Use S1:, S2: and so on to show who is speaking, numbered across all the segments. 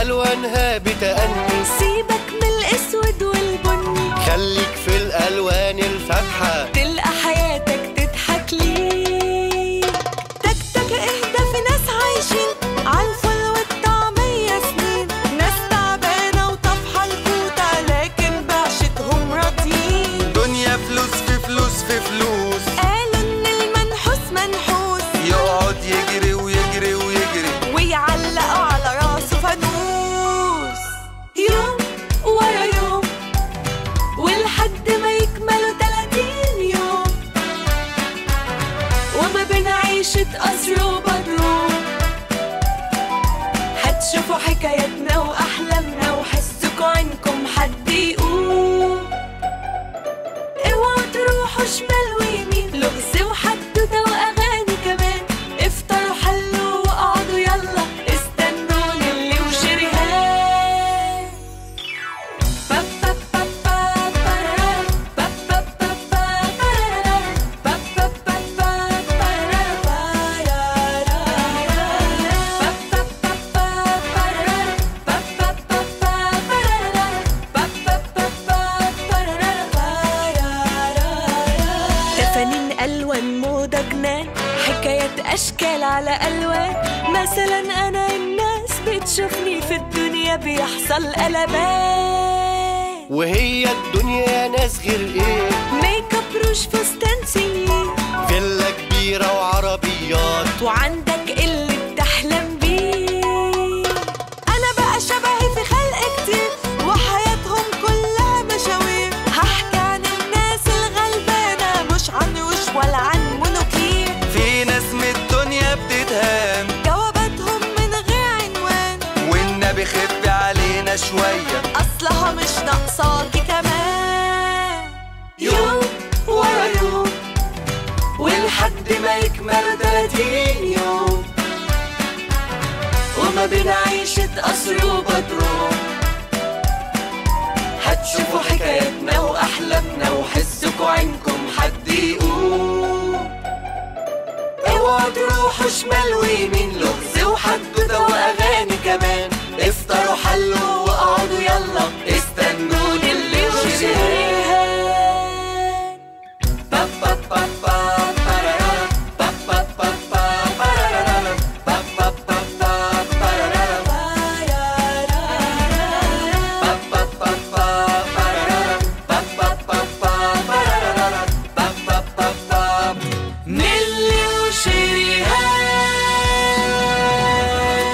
S1: ألوانها بتأني
S2: سيبك من الاسود والبني
S1: خليك في الألوان الفاتحة
S2: تلقى حياتك تضحك ليه تك تك اهدى في ناس عايشين عالفل والطعمية سنين ناس تعبانة وطفحة الكوتة لكن بعشتهم راضيين
S1: دنيا فلوس في فلوس في فلوس
S2: قالوا ان المنحوس منحوس
S1: يقعد يجري ويجري ويجري
S2: ويعلقوا على راسه فانوس يوم ورا يوم ولحد ما يكملوا 30 يوم وما بين عيشة قصر وبدروم هتشوفوا حكاياتنا وأحلامنا وحسكوا عنكم حد يقوم اوعوا تروحوا شمال ويمين لغز وحدوته واغاني كمان افطروا حلوا واقعدوا يلا استنوني اللي وشريهان با با با با برارا، با با با با برارا، با با با با برارا، برارا. با با با با برارا، با با با با برارا، با با با با برارا، برارا. تفانين ألوان موضة جنان حكايات أشكال على ألوان مثلا أنا الناس بتشوفني في الدنيا بيحصل قلبان
S1: وهي الدنيا ناس غير ايه
S2: ميك اب روش فستان سنين
S1: فيلا كبيرة وعربيات
S2: وعندك اللي بتحلم بيه انا بقى شبهي في خلق كتير وحياتهم كلها مشاوير هحكي عن الناس الغلبانه مش عن وش ولا عن منوكير
S1: في ناس من الدنيا بتتهان
S2: جواباتهم من غير عنوان
S1: والنبي خف علينا شوية
S2: اصلها مش ناقصاكي كمان يوم ورا يوم ولحد ما يكمل 30 يوم وما بين عيشة قصر وبدروم هتشوفوا حكايتنا وأحلامنا وحسكوا عينكم حد يقوم اوعوا تروحوا شمال ويمين لغز وحدوته واغاني كمان افطروا حلوا واقعدوا يلا استنوني اللي وشريهان با با با با برارا، با با با با برارا، با با با با برارا، برارا. با با با با برارا، با با با با برارا، با با با با نيلي وشريهان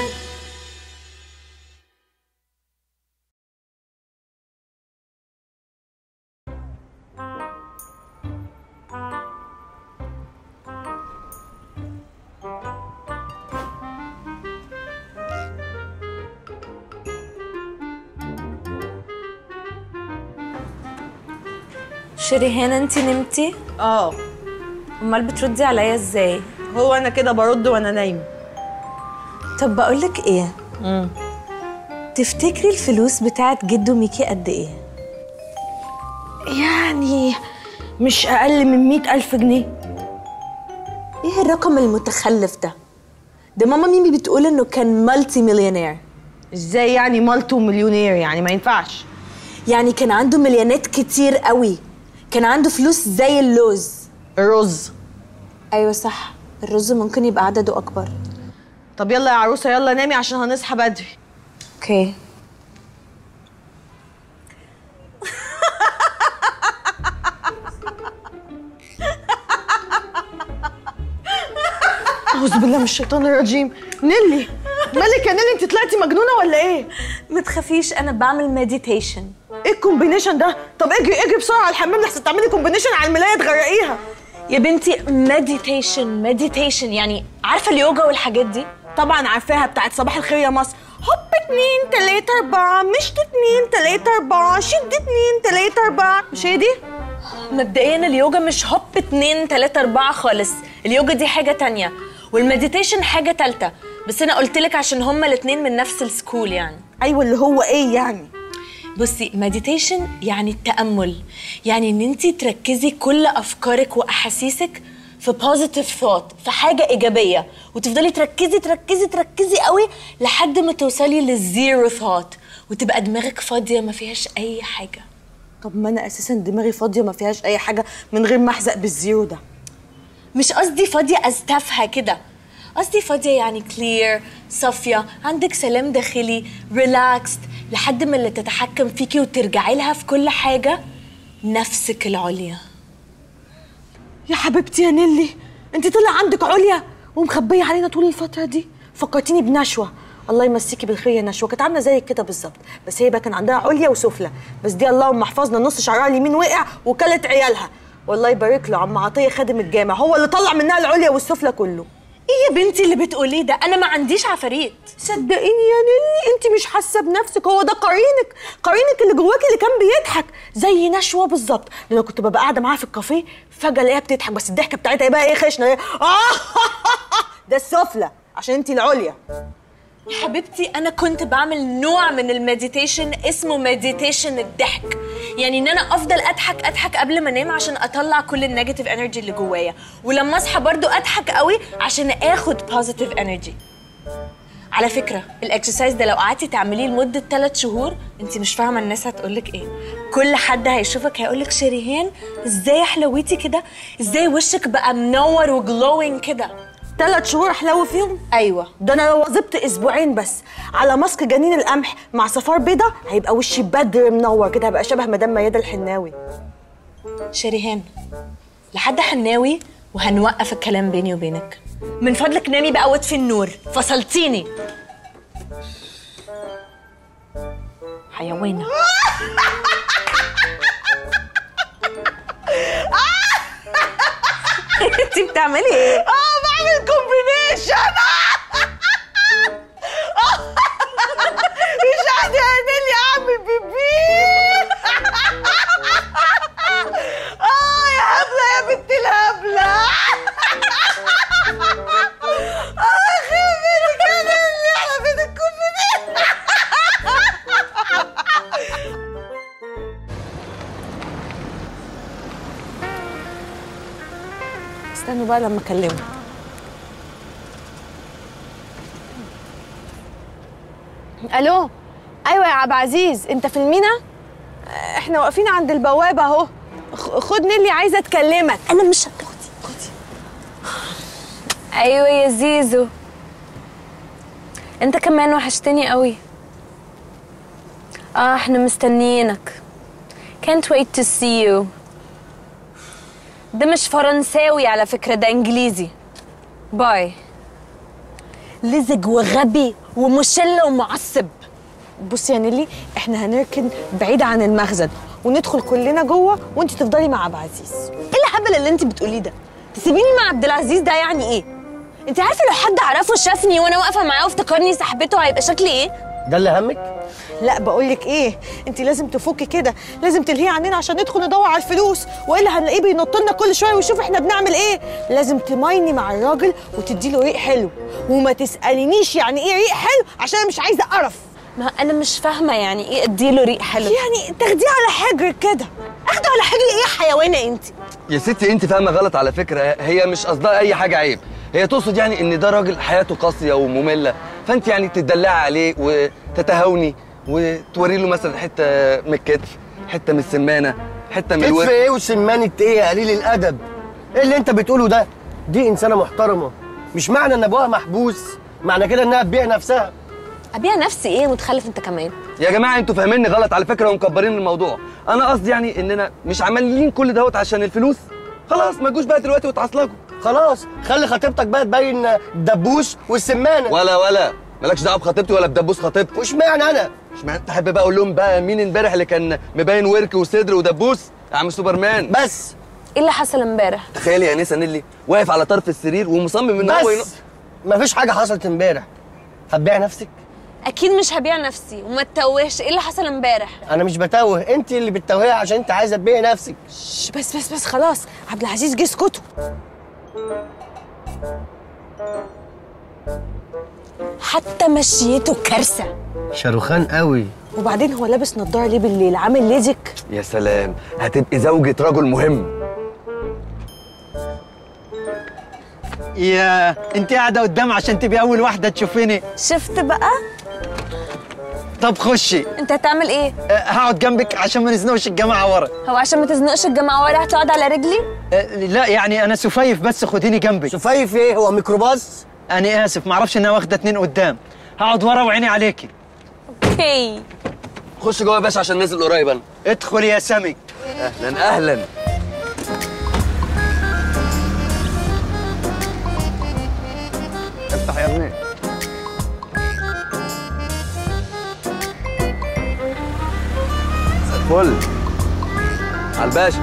S3: شريهان انت نمتي
S4: اه
S3: امال بتردي عليا ازاي
S4: هو انا كده برد وانا نايم
S3: طب بقولك ايه تفتكري الفلوس بتاعت جدو ميكي قد ايه
S4: يعني مش اقل من مئة الف جنيه
S3: ايه الرقم المتخلف ده ده ماما ميمي بتقول انه كان مالتي مليونير
S4: ازاي يعني مالتو مليونير يعني ما ينفعش
S3: يعني كان عنده مليونات كتير قوي كان عنده فلوس زي اللوز
S4: الرز
S3: ايوه صح الرز ممكن يبقى عدده اكبر
S4: طب يلا يا عروسه يلا نامي عشان هنصحى بدري
S3: اوكي
S4: اعوذ بالله من الشيطان الرجيم نيلي مالك يا نيلي انت طلعتي مجنونه ولا ايه
S3: ما تخافيش انا بعمل مديتيشن
S4: ايه الكومبينيشن ده طب اجري اجري بسرعه على الحمام لحسن تعملي كومبينيشن على الملايه تغرقيها
S3: يا بنتي مديتيشن مديتيشن يعني عارفه اليوجا والحاجات دي
S4: طبعا عارفاها بتاعت صباح الخير يا مصر هوب اتنين تلاتة أربعة مشط اتنين تلاتة أربعة شد اتنين تلاتة أربعة مش هي دي؟
S3: مبدئيا اليوجا مش هوب اتنين تلاتة اربعة خالص اليوجا دي حاجة تانية والمديتيشن حاجة تالتة بس انا قلتلك عشان هما الاتنين من نفس السكول يعني
S4: أيوة اللي هو إيه يعني؟
S3: بصي مديتيشن يعني التأمل يعني ان انت تركزي كل افكارك واحاسيسك في بوزيتيف ثوت في حاجة إيجابية وتفضلي تركزي تركزي تركزي قوي لحد ما توصلي للزيرو ثوت وتبقى دماغك فاضيه ما فيهاش اي حاجه
S4: طب ما انا اساسا دماغي فاضيه ما فيهاش اي حاجه من غير ما احزق بالزيرو ده
S3: مش قصدي فاضيه استفها كده قصدي فاضيه يعني كلير صافيه عندك سلام داخلي ريلاكسد لحد ما اللي تتحكم فيكي وترجعي لها في كل حاجه نفسك العليا
S4: يا حبيبتي يا نيلي انت طلع عندك عليا ومخبيه علينا طول الفتره دي فكرتيني بنشوه الله يمسيكي بالخير يا نشوه كانت عامله زيك كده بالظبط بس هي بقى كان عندها عليا وسفلى بس دي اللهم احفظنا نص شعرها اليمين وقع وكلت عيالها والله يبارك له عم عطيه خادم الجامع هو اللي طلع منها العليا والسفلى كله
S3: ايه يا بنتي اللي بتقوليه ده انا ما عنديش عفاريت
S4: صدقيني يا نيلي انت مش حاسه بنفسك هو ده قرينك قرينك اللي جواكي اللي كان بيضحك زي نشوه بالظبط ده انا كنت ببقى قاعده معاها في الكافيه فجاه الاقيها بتضحك بس الضحكه بتاعتها ايه بقى ايه خشنه ايه ده السفلى عشان انت العليا
S3: يا حبيبتي انا كنت بعمل نوع من المديتيشن اسمه مديتيشن الضحك يعني ان انا افضل اضحك اضحك قبل ما انام عشان اطلع كل النيجاتيف انرجي اللي جوايا ولما اصحى برضو اضحك قوي عشان اخد بوزيتيف انرجي على فكره الاكسرسايز ده لو قعدتي تعمليه لمده 3 شهور انت مش فاهمه الناس هتقولك ايه كل حد هيشوفك هيقولك شريهان ازاي حلويتي كده ازاي وشك بقى منور وجلوينج كده
S4: ثلاث شهور احلو فيهم
S3: ايوه
S4: ده انا لو واظبت اسبوعين بس على ماسك جنين القمح مع صفار بيضه هيبقى وشي بدر منور كده هبقى شبه مدام ميادة الحناوي
S3: شريهان لحد حناوي وهنوقف الكلام بيني وبينك من فضلك نامي بقى واطفي النور فصلتيني حيوانة انتي بتعملي ايه؟
S4: اه بعمل كومبينيشن مش قاعد يعمل لي اعمل بيبي اه يا هبله يا بنت الهبله اه خيبني كده اللي احنا في الكومبينيشن استنوا بقى لما اكلمه الو ايوه يا عبد العزيز انت في المينا احنا واقفين عند البوابه اهو خ- خد نيلي عايزه اكلمك
S3: انا مش هتاخدي خدي ايوه يا زيزو انت كمان وحشتني قوي اه احنا مستنيينك can't wait to see you ده مش فرنساوي على فكرة ده انجليزي باي لزج وغبي ومشل ومعصب
S4: بصي يا نيلي احنا هنركن بعيد عن المخزن وندخل كلنا جوه وانت تفضلي مع عبد العزيز
S3: ايه الهبل اللي انت بتقوليه ده تسيبيني مع عبد العزيز ده يعني ايه انت عارفه لو حد عرفه شافني وانا واقفه معاه وافتكرني صاحبته هيبقى شكلي ايه
S1: ده اللي همك؟
S4: لا بقول لك ايه انت لازم تفكي كده لازم تلهيه عننا عشان ندخل ندور على الفلوس والا هنلاقيه بينط لنا كل شويه ويشوف احنا بنعمل ايه لازم تمايني مع الراجل وتدي له ريق حلو وما تسالينيش يعني ايه ريق حلو عشان انا مش عايزه قرف
S3: ما انا مش فاهمه يعني ايه اديله ريق حلو
S4: يعني تاخديه على حجر كده
S3: اخده على حجري ايه يا حيوانه انت
S5: يا ستي انت فاهمه غلط على فكره هي مش قصدها اي حاجه عيب هي تقصد يعني ان ده راجل حياته قاسيه وممله فانت يعني تدلعي عليه وتتهاوني وتوري له مثلا حته من الكتف حته من السمانه حته من
S1: كتف
S5: الورك
S1: ايه وسمانة ايه يا قليل الادب؟ ايه اللي انت بتقوله ده؟ دي انسانة محترمة مش معنى ان ابوها محبوس معنى كده انها تبيع نفسها
S3: ابيع نفسي ايه متخلف انت كمان
S5: يا جماعه انتوا فاهميني غلط على فكره ومكبرين الموضوع انا قصدي يعني اننا مش عمالين كل دوت عشان الفلوس خلاص ما تجوش بقى دلوقتي وتعصلجوا
S1: خلاص خلي خطيبتك بقى تبين الدبوس والسمانة
S5: ولا ولا مالكش دعوه بخطيبتي ولا بدبوس خطيبتي
S1: وش معنى انا؟
S5: اشمعنى تحب بقى اقول لهم بقى مين امبارح اللي كان مبين ورك وصدر ودبوس يا عم سوبرمان
S1: بس
S3: ايه اللي حصل امبارح
S5: تخيلي يا نسا نيلي واقف على طرف السرير ومصمم ان هو ينق...
S1: بس مفيش حاجة حصلت امبارح هتبيع نفسك؟
S3: اكيد مش هبيع نفسي وما تتوهش ايه اللي حصل امبارح
S1: انا مش بتوه انت اللي بتتوهي عشان انت عايزة تبيعي نفسك
S4: شش، بس بس بس خلاص عبد العزيز جه اسكتوا
S3: حتى مشيته كارثه
S1: شاروخان قوي
S4: وبعدين هو لابس نضاره ليه بالليل عامل ليزك
S5: يا سلام هتبقي زوجة رجل مهم
S6: يا انت قاعده قدام عشان تبقي اول واحده تشوفيني
S3: شفت بقى
S6: طب خشي
S3: انت هتعمل ايه
S6: أه، هقعد جنبك عشان ما نزنقش الجماعه ورا
S3: هو عشان ما تزنقش الجامعه ورا هتقعد على رجلي
S6: أه، لا يعني انا سفيف بس خديني جنبك
S1: شفايف ايه هو ميكروباص
S6: انا اسف ما اعرفش انها واخده اتنين قدام هقعد ورا وعيني عليكي
S3: اوكي
S5: خش جوه يا باشا عشان نازل قريب انا
S6: ادخل يا سمك
S5: اهلا اهلا افتح يا ابني مساء الفل على الباشا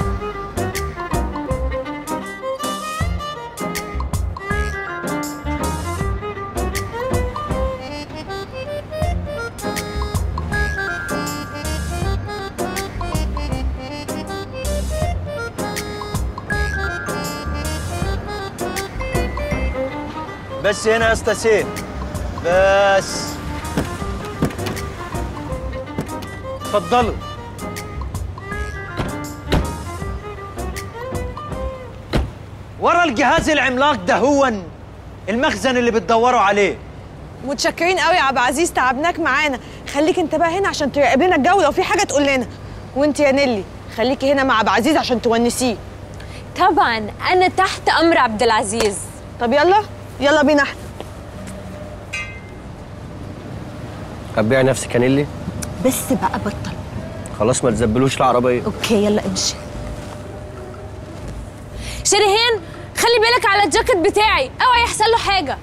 S6: بس هنا يا اسطى سيف بس اتفضلوا ورا الجهاز العملاق ده هو المخزن اللي بتدوروا عليه
S4: متشكرين قوي يا عبد العزيز تعبناك معانا خليك انت بقى هنا عشان تراقب لنا الجو لو في حاجه تقول لنا وانت يا نيلي خليكي هنا مع عبد العزيز عشان تونسيه
S3: طبعا انا تحت امر عبد العزيز
S4: طب يلا يلا بينا احنا
S1: هتبيع نفسك يا نيلي
S3: بس بقى بطل
S1: خلاص ما تزبلوش العربيه
S3: اوكي يلا امشي شريهان خلي بالك على الجاكيت بتاعي اوعى يحصل له حاجه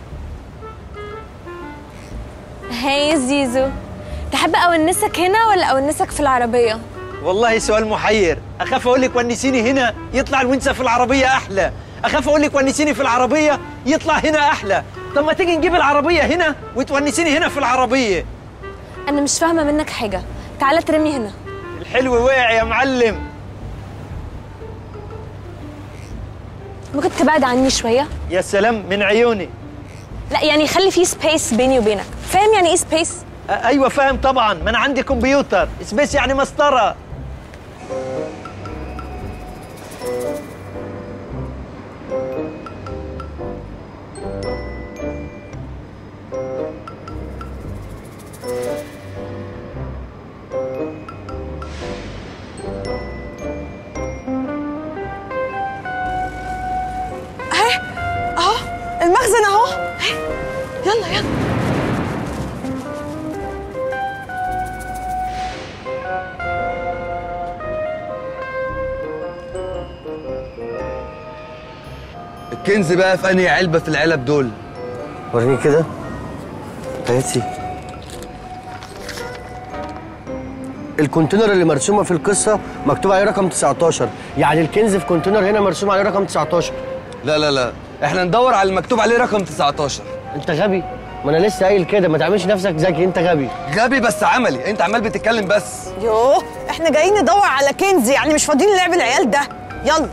S3: هاي يا زيزو تحب اونسك هنا ولا اونسك في العربيه
S6: والله سؤال محير اخاف اقول لك ونسيني هنا يطلع الونسه في العربيه احلى اخاف اقول لك ونسيني في العربيه يطلع هنا احلى طب ما تيجي نجيب العربيه هنا وتونسيني هنا في العربيه
S3: انا مش فاهمه منك حاجه تعالى ترمي هنا
S6: الحلو وقع يا معلم
S3: ممكن تبعد عني شويه
S6: يا سلام من عيوني
S3: لا يعني خلي في سبيس بيني وبينك فاهم يعني ايه سبيس
S6: أ- ايوه فاهم طبعا ما انا عندي كمبيوتر سبيس يعني مسطره
S4: اهو المخزن اهو اهي. يلا يلا
S5: الكنز بقى في انهي علبه في العلب دول
S1: وريني كده هاتي الكونتينر اللي مرسومه في القصه مكتوب عليه رقم 19 يعني الكنز في كونتينر هنا مرسوم عليه رقم 19
S5: لا لا لا احنا ندور على المكتوب عليه رقم 19
S1: انت غبي ما انا لسه قايل كده ما تعملش نفسك ذكي انت غبي
S5: غبي بس عملي انت عمال بتتكلم بس
S4: يوه احنا جايين ندور على كنز يعني مش فاضيين لعب العيال ده يلا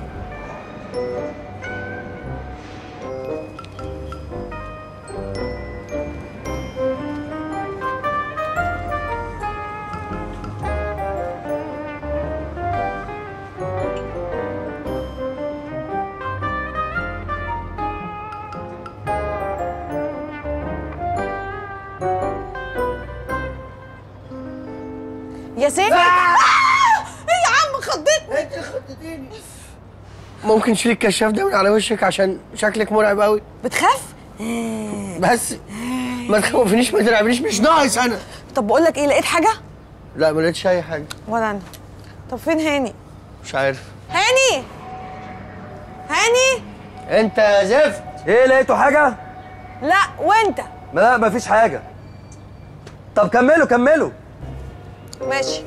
S4: يا سيف آه! ايه يا عم خضتني
S1: انت خدتيني ممكن تشيل الكشاف ده من على وشك عشان شكلك مرعب قوي
S4: بتخاف
S1: بس ما تخوفنيش ما ترعبنيش مش ناقص انا
S4: طب بقول لك ايه لقيت حاجه
S1: لا ما لقيتش اي حاجه
S4: ولا انا طب فين هاني
S1: مش عارف
S4: هاني هاني
S1: انت يا زفت
S5: ايه لقيتوا حاجه
S4: لا وانت
S5: ما لا مفيش حاجه طب كملوا كملوا
S4: ماشي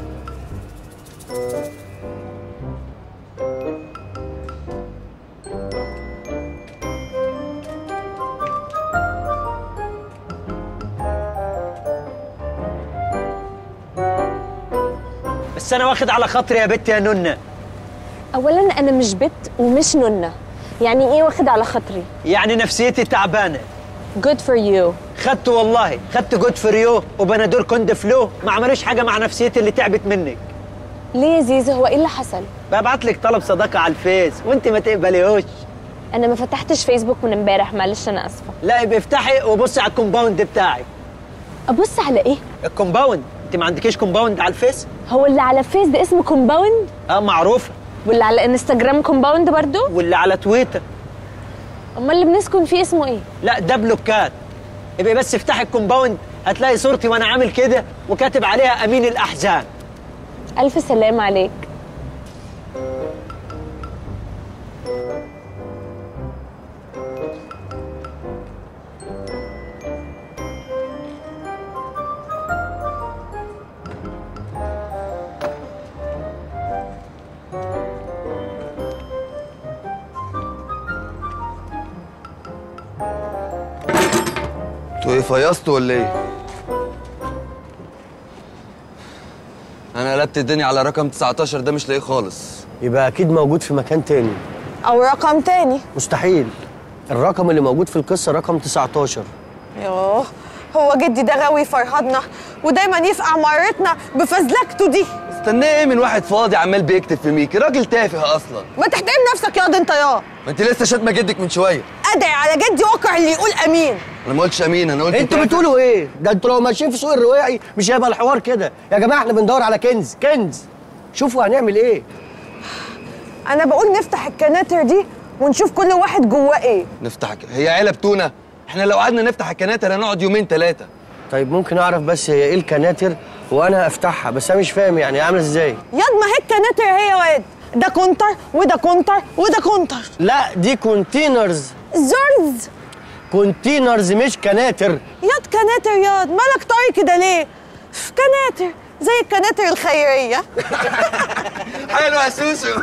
S6: بس انا واخد على خاطري يا بت يا نونه
S3: اولا انا مش بت ومش نونه يعني ايه واخد على خاطري
S6: يعني نفسيتي تعبانه
S3: good for you
S6: خدت والله خدت جود فريو وبنادور كوند فلو ما عملوش حاجه مع نفسيتي اللي تعبت منك
S3: ليه يا زيزو هو ايه اللي حصل
S6: ببعت لك طلب صداقه على الفيس وانت ما تقبليهوش
S3: انا ما فتحتش فيسبوك من امبارح معلش انا اسفه
S6: لا يبقى افتحي وبصي على الكومباوند بتاعك
S3: ابص على ايه
S6: الكومباوند انت ما عندكيش كومباوند على الفيس
S3: هو اللي على فيس ده اسمه كومباوند
S6: اه معروفه
S3: واللي على انستجرام كومباوند برضو
S6: واللي على تويتر
S3: امال اللي بنسكن فيه اسمه ايه
S6: لا ده بلوكات يبقى بس افتحي الكومباوند هتلاقي صورتي وانا عامل كده وكاتب عليها امين الاحزان
S3: الف سلام عليك
S5: انتوا ايه فيصتوا ولا ايه؟ انا قلبت الدنيا على رقم 19 ده مش لاقيه خالص
S1: يبقى اكيد موجود في مكان تاني
S4: او رقم تاني
S1: مستحيل الرقم اللي موجود في القصه رقم 19
S4: يوه هو جدي ده غاوي فرهدنا ودايما يفقع مرتنا بفزلكته دي
S5: استناه ايه من واحد فاضي عمال بيكتب في ميكي راجل تافه اصلا
S4: ما تحترم نفسك ياض انت يا
S5: ما انت لسه شاتمه جدك من شويه
S4: ادعي على جدي واقع اللي يقول امين
S5: انا ما قلتش امين انا قلت
S1: انتوا
S5: تافه.
S1: بتقولوا ايه ده انتوا لو ماشيين في سوق الرواعي مش هيبقى الحوار كده يا جماعه احنا بندور على كنز كنز شوفوا هنعمل ايه
S4: انا بقول نفتح الكناتر دي ونشوف كل واحد جواه ايه
S5: نفتح ك- هي علب تونه احنا لو قعدنا نفتح الكناتر هنقعد يومين ثلاثه
S1: طيب ممكن اعرف بس هي ايه الكناتر وانا افتحها بس انا مش فاهم يعني عامله ازاي
S4: ياض ما هي الكناتر هي واد ده كونتر وده كونتر وده كونتر
S1: لا دي كونتينرز
S4: زرز
S1: كونتينرز مش كناتر
S4: ياض كناتر ياض مالك طري كده ليه كناتر زي الكناتر الخيريه
S5: حلو يا سوسو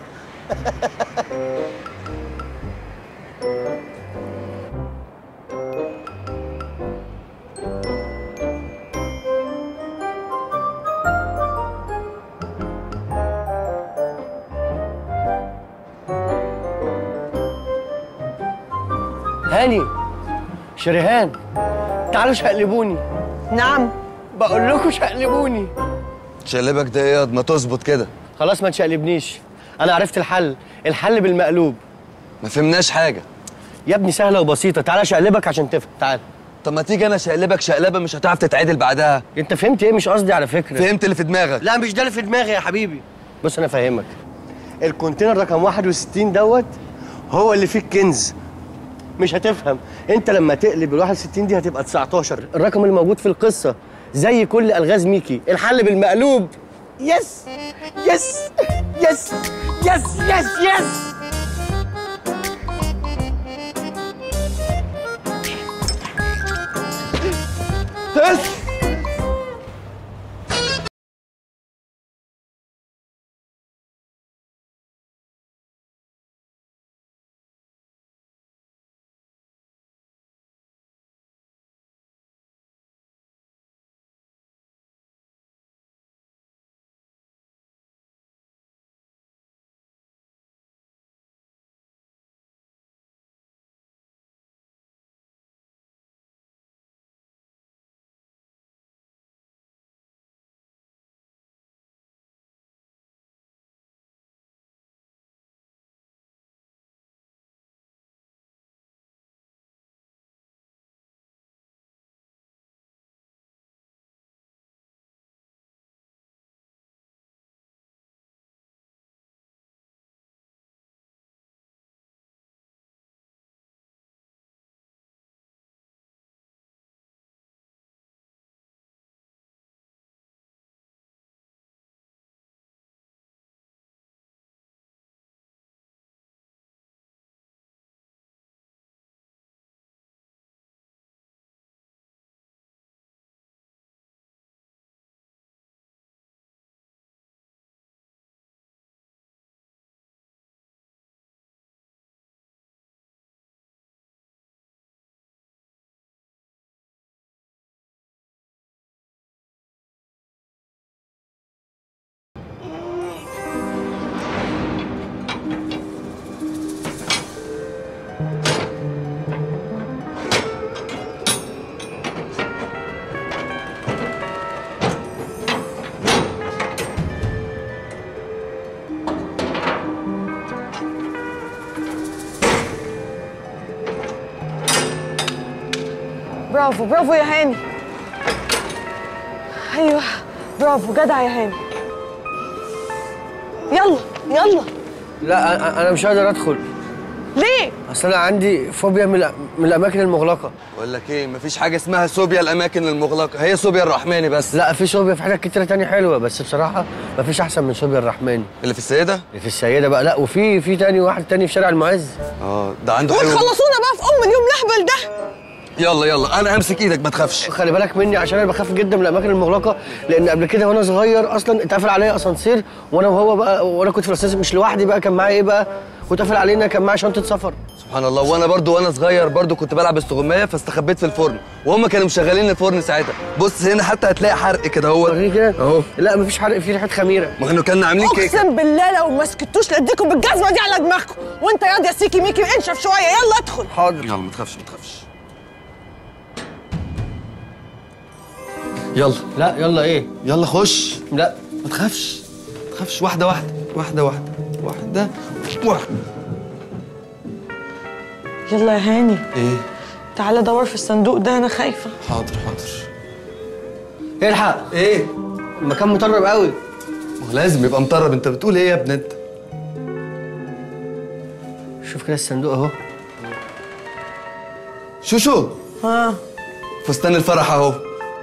S1: هاني شريهان تعالوا شقلبوني
S4: نعم
S1: بقول لكم شقلبوني
S5: شقلبك ده ايه ما تظبط كده
S1: خلاص ما تشقلبنيش انا عرفت الحل الحل بالمقلوب
S5: ما فهمناش حاجه
S1: يا ابني سهله وبسيطه تعالى شقلبك عشان تفهم تعال
S5: طب ما تيجي انا شقلبك شقلبه مش هتعرف تتعدل بعدها
S1: انت فهمت ايه مش قصدي على فكره
S5: فهمت اللي في دماغك
S1: لا مش ده اللي في دماغي يا حبيبي بص انا فاهمك الكونتينر رقم 61 دوت هو اللي فيه الكنز مش هتفهم انت لما تقلب ال 61 دي هتبقى 19 الرقم اللي موجود في القصه زي كل الغاز ميكي الحل بالمقلوب يس يس يس يس يس يس
S5: بس
S4: برافو برافو يا هاني ايوه برافو جدع يا هاني يلا يلا
S1: لا أنا- انا مش قادر ادخل
S4: ليه
S1: اصل انا عندي فوبيا من الأ- من الاماكن المغلقه
S5: بقول لك ايه مفيش حاجه اسمها صوبيا الاماكن المغلقه هي صوبيا الرحماني بس
S1: لا في صوبيا في حاجات كتيره تانية حلوه بس بصراحه مفيش احسن من صوبيا الرحماني
S5: اللي في السيده
S1: اللي في السيده بقى لا وفي في تاني واحد تاني في شارع المعز
S5: اه ده عنده حلو
S4: وتخلصونا بقى في ام اليوم الاهبل ده
S5: يلا يلا انا همسك ايدك ما تخافش
S1: خلي بالك مني عشان انا بخاف جدا من الاماكن المغلقه لان قبل كده وانا صغير اصلا اتقفل عليا اسانسير وانا وهو بقى وانا كنت في الاسانسير مش لوحدي بقى كان معايا ايه بقى واتقفل علينا كان معايا شنطه سفر
S5: سبحان الله وانا برضو وانا صغير برضو كنت بلعب استغمايه فاستخبيت في الفرن وهم كانوا مشغلين الفرن ساعتها بص هنا حتى هتلاقي حرق كده هو
S1: وريني كده
S5: اهو
S1: لا مفيش حرق في ريحه خميره
S5: ما كانوا كنا عاملين كيكه
S4: اقسم بالله لو ما سكتوش لاديكم بالجزمه دي على دماغكم وانت ياض يا سيكي ميكي انشف شويه يلا ادخل
S1: حاضر
S5: يلا ما تخافش ما تخافش يلا
S1: لا يلا ايه
S5: يلا خش
S1: لا
S5: ما تخافش ما تخافش واحده واحده واحده واحده واحده واحده
S4: يلا يا هاني
S5: ايه
S4: تعالى دور في الصندوق ده انا خايفه
S5: حاضر حاضر
S1: الحق
S5: ايه
S1: المكان مطرب قوي
S5: ما هو لازم يبقى مطرب انت بتقول ايه يا ابن انت
S1: شوف كده الصندوق اهو
S5: شوشو
S4: ها
S5: فستان الفرح اهو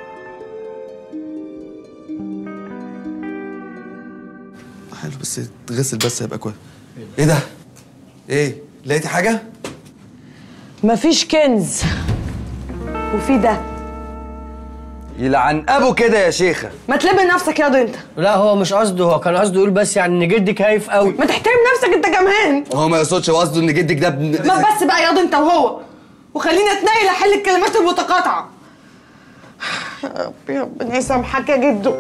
S5: حلو بس تغسل بس هيبقى كويس ايه ده ايه لقيتي حاجه
S4: مفيش كنز وفي ده
S5: يلعن ابو كده يا شيخه
S4: ما تلم نفسك ياض انت
S1: لا هو مش قصده هو كان قصده يقول بس يعني ان جدك هايف قوي
S4: ما تحترم نفسك انت كمان
S5: هو ما يقصدش هو قصده ان جدك ده ابن
S4: ما بس بقى ياض انت وهو وخليني اتنيل احل الكلمات المتقاطعه يا ربي ربنا يسامحك يا جدو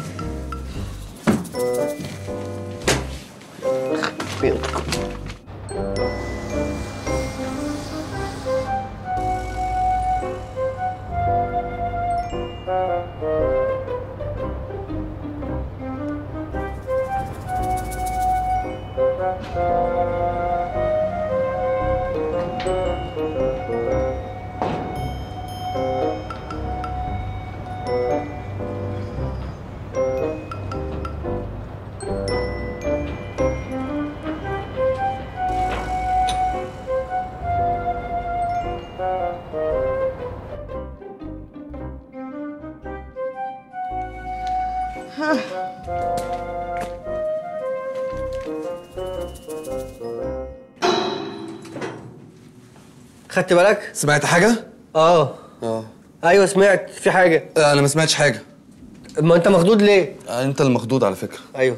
S1: خدت بالك
S5: سمعت حاجه
S1: اه
S5: اه
S1: ايوه سمعت في حاجه
S5: انا ما سمعتش حاجه
S1: ما انت مخضوض ليه
S5: انت المخضوض على فكره
S1: ايوه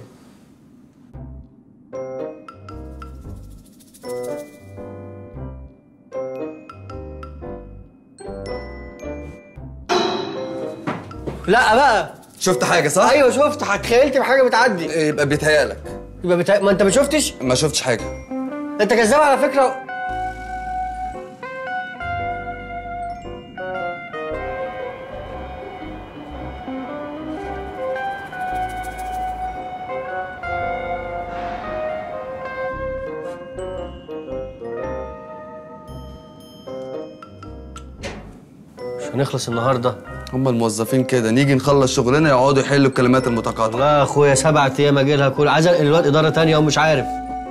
S1: لا بقى
S5: شفت حاجه صح
S1: ايوه شفت تخيلت بحاجه بتعدي
S5: يبقى بيتهيألك
S1: يبقى بتا... ما انت ما شفتش
S5: ما شفتش حاجه
S1: انت كذاب على فكره مش هنخلص النهارده
S5: هم الموظفين كده نيجي نخلص شغلنا يقعدوا يحلوا الكلمات المتقاطعه
S1: لا يا اخويا سبعة ايام اجي لها كل عايز انقل الواد اداره تانية ومش عارف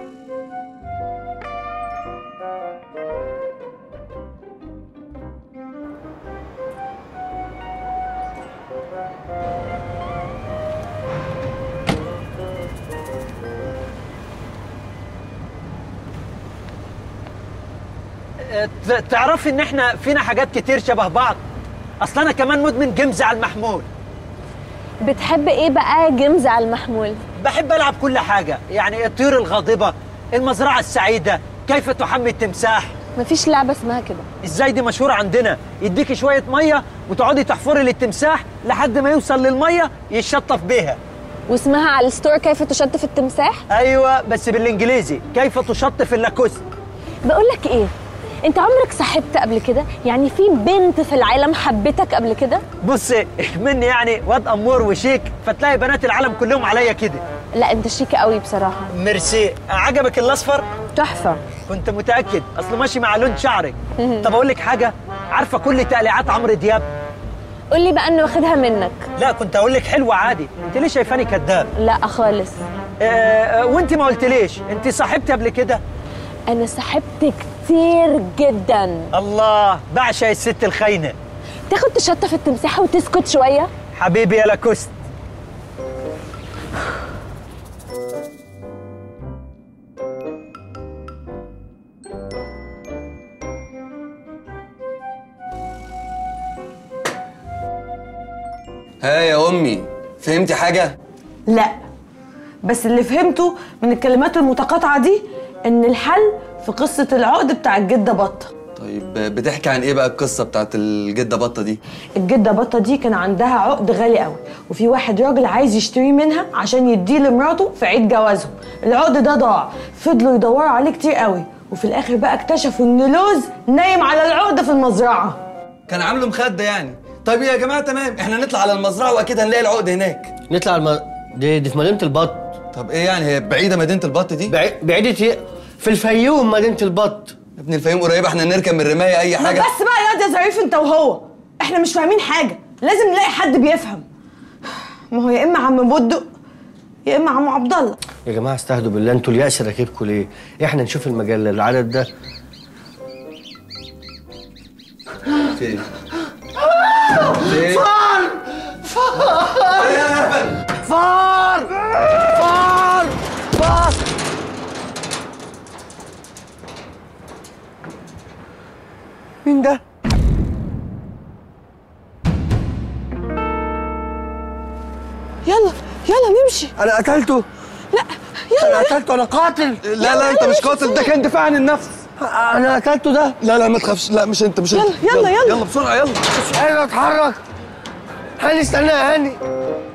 S6: ت- تعرفي ان احنا فينا حاجات كتير شبه بعض اصل انا كمان مدمن جيمز على المحمول
S3: بتحب ايه بقى جيمز على المحمول
S6: بحب العب كل حاجه يعني الطيور الغاضبه المزرعه السعيده كيف تحمي التمساح
S3: مفيش لعبه اسمها كده
S6: ازاي دي مشهوره عندنا يديكي شويه ميه وتقعدي تحفري للتمساح لحد ما يوصل للميه يتشطف بيها
S3: واسمها على الستور كيف تشطف التمساح
S6: ايوه بس بالانجليزي كيف تشطف اللاكوست
S3: بقول لك ايه انت عمرك صاحبت قبل كده يعني في بنت في العالم حبتك قبل كده
S6: بصي مني يعني واد امور وشيك فتلاقي بنات العالم كلهم عليا كده
S3: لا انت شيك قوي بصراحه
S6: ميرسي عجبك الاصفر
S3: تحفه
S6: كنت متاكد اصله ماشي مع لون شعرك طب اقول لك حاجه عارفه كل تقليعات عمرو دياب
S3: قول لي بقى انه واخدها منك
S6: لا كنت اقول لك حلوه عادي انت ليه شايفاني كذاب
S3: لا خالص
S6: آه، آه، وانت ما قلتليش انت صاحبتي قبل كده
S3: انا صاحبت كتير جدا
S6: الله بعشق الست الخاينه
S3: تاخد تشطف التمساحه وتسكت شويه
S6: حبيبي يا لاكوست
S5: ها يا امي فهمتي حاجه
S4: لا بس اللي فهمته من الكلمات المتقاطعه دي ان الحل في قصه العقد بتاع الجده بطه
S5: طيب بتحكي عن ايه بقى القصه بتاعت الجده بطه دي
S4: الجده بطه دي كان عندها عقد غالي قوي وفي واحد راجل عايز يشتريه منها عشان يديه لمراته في عيد جوازهم العقد ده ضاع فضلوا يدوروا عليه كتير قوي وفي الاخر بقى اكتشفوا ان لوز نايم على العقد في المزرعه
S5: كان عامله مخده يعني طيب يا جماعه تمام احنا نطلع على المزرعه واكيد هنلاقي العقد هناك
S1: نطلع الم... دي, دي في مدينه البط
S5: طب ايه يعني هي بعيده مدينه البط دي
S1: بعيد بعيدة ايه؟ في الفيوم مدينه البط
S5: يا ابن الفيوم قريبه احنا نركب من الرمايه اي
S4: ما
S5: حاجه
S4: بس بقى يا يا ظريف انت وهو احنا مش فاهمين حاجه لازم نلاقي حد بيفهم ما هو يا اما عم بودق يا اما عم عبد الله
S1: يا جماعه استهدوا بالله انتوا اليأس راكبكم ليه؟ احنا نشوف المجله العدد ده
S5: فين فين
S1: فار فار فار مين ده؟
S4: يلا يلا نمشي
S1: انا قتلته
S4: لا
S1: انا
S4: يلا
S1: قتلته انا قاتل
S5: لا لا انت مش قاتل ده كان دفاع عن النفس
S1: انا قتلته ده
S5: لا لا ما تخافش لا مش انت مش انت
S4: يلا، يلا، يلا.
S5: يلا بسرعه يلا
S1: مش قادر اتحرك هاني استنى يا هاني